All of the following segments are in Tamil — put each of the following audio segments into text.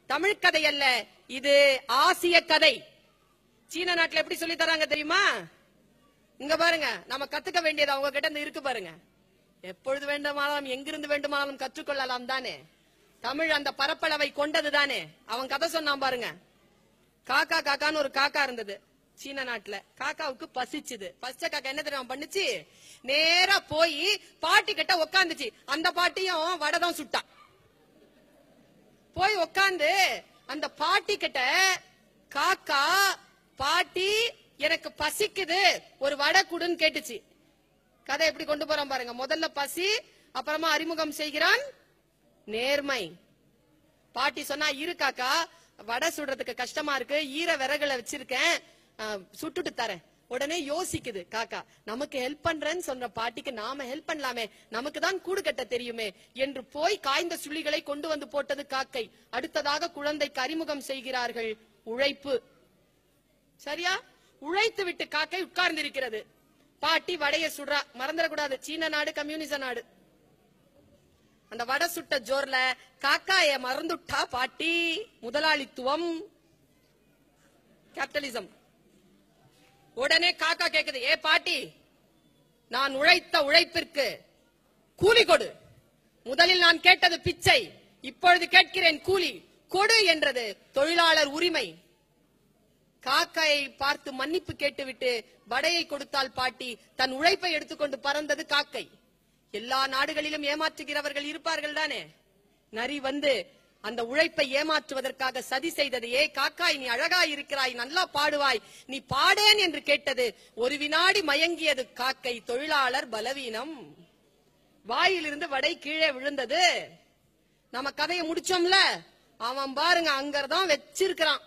தமிழ் கதை அல்ல இது ஆசிய கதை சீன நாட்டுல எப்படி சொல்லி தராங்க தெரியுமா இங்க பாருங்க நம்ம கத்துக்க வேண்டியது அவங்க கிட்ட இருந்து இருக்கு பாருங்க எப்பொழுது வேண்டுமானாலும் எங்கிருந்து வேண்டுமானாலும் கற்றுக்கொள்ளலாம் தானே தமிழ் அந்த பரப்பளவை கொண்டது தானே அவன் கதை சொன்னான் பாருங்க காக்கா காக்கான்னு ஒரு காக்கா இருந்தது சீன நாட்டுல காக்காவுக்கு பசிச்சுது பசிச்ச காக்கா என்ன தெரியுமா பண்ணுச்சு நேரா போய் பாட்டி கிட்ட உக்காந்துச்சு அந்த பாட்டியும் வடை தான் சுட்டான் போய் உக்காந்து அந்த பாட்டி கிட்ட காக்கா பாட்டி எனக்கு பசிக்குது ஒரு வடை குடுன்னு கேட்டுச்சு கதை எப்படி கொண்டு போறான் பாருங்க முதல்ல பசி அப்புறமா அறிமுகம் செய்கிறான் நேர்மை பாட்டி சொன்னா இரு காக்கா வடை சுடுறதுக்கு கஷ்டமா இருக்கு ஈர விறகுல வச்சிருக்கேன் அஹ், சுட்டுட்டு தரேன் உடனே யோசிக்குது காக்கா நமக்கு ஹெல்ப் பண்றேன்னு சொன்ன பாட்டிக்கு நாம ஹெல்ப் பண்ணலாமே நமக்கு தான் கூடு கட்ட தெரியுமே என்று போய் காய்ந்த சுள்ளிகளை கொண்டு வந்து போட்டது காக்கை அடுத்ததாக குழந்தைக்கு அறிமுகம் செய்கிறார்கள் உழைப்பு சரியா உழைத்து விட்டு காக்கை உட்கார்ந்திருக்கிறது பாட்டி வடைய சுடுறா மறந்துடக்கூடாது சீன நாடு கம்யூனிச நாடு அந்த வடை சுட்ட ஜோர்ல காக்காய மறந்துட்டா பாட்டி முதலாளித்துவம் கேபிட்டலிசம் உடனே காக்கா கேக்குது ஏ பாட்டி நான் உழைத்த உழைப்பிற்கு கூலி கொடு முதலில் நான் கேட்டது பிச்சை இப்பொழுது கேட்கிறேன் கூலி கொடு என்றது தொழிலாளர் உரிமை காக்காயை பார்த்து மன்னிப்பு கேட்டுவிட்டு வடையை கொடுத்தால் பாட்டி தன் உழைப்பை எடுத்துக்கொண்டு பறந்தது காக்கை எல்லா நாடுகளிலும் ஏமாற்றுகிறவர்கள் இருப்பார்கள் தானே நரி வந்து அந்த உழைப்பை ஏமாற்றுவதற்காக சதி செய்தது ஏ காக்காய் நீ அழகாய் இருக்கிறாய் நல்லா பாடுவாய் நீ பாடேன் என்று கேட்டது ஒரு வினாடி மயங்கியது காக்கை தொழிலாளர் பலவீனம் வாயிலிருந்து வடை கீழே விழுந்தது நம்ம கதையை முடிச்சோம்ல அவன் பாருங்க அங்கதான் வச்சிருக்கிறான்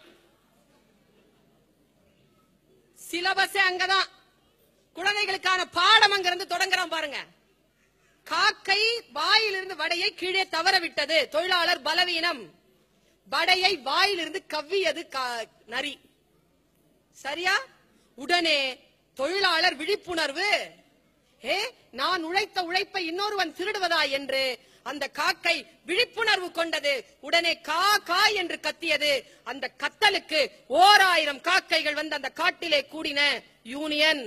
சிலபஸே அங்கதான் குழந்தைகளுக்கான பாடம் அங்கிருந்து தொடங்குறான் பாருங்க காக்கை வாயிலிருந்து வடையை கீழே தவற விட்டது தொழிலாளர் பலவீனம் வடையை வாயிலிருந்து கவ்வியது கா- நரி சரியா உடனே தொழிலாளர் விழிப்புணர்வு ஏ நான் உழைத்த உழைப்பை இன்னொருவன் திருடுவதா என்று அந்த காக்கை விழிப்புணர்வு கொண்டது உடனே கா கா என்று கத்தியது அந்த கத்தலுக்கு ஓர் ஆயிரம் காக்கைகள் வந்து அந்த காட்டிலே கூடின யூனியன்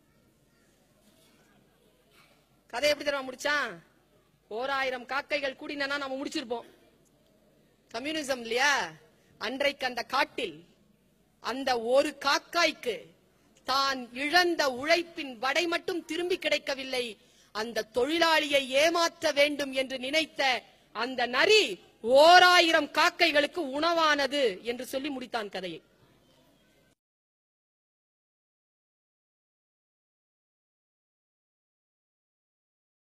கதை எப்படி தெரியுமா முடிச்சான் ஓர் ஆயிரம் காக்கைகள் கூடினா நம்ம முடிச்சிருப்போம் கம்யூனிசம் இல்லையா அன்றைக்கு அந்த காட்டில் அந்த ஒரு காக்காய்க்கு தான் இழந்த உழைப்பின் வடை மட்டும் திரும்பி கிடைக்கவில்லை அந்த தொழிலாளியை ஏமாற்ற வேண்டும் என்று நினைத்த அந்த நரி ஓராயிரம் காக்கைகளுக்கு உணவானது என்று சொல்லி முடித்தான் கதையை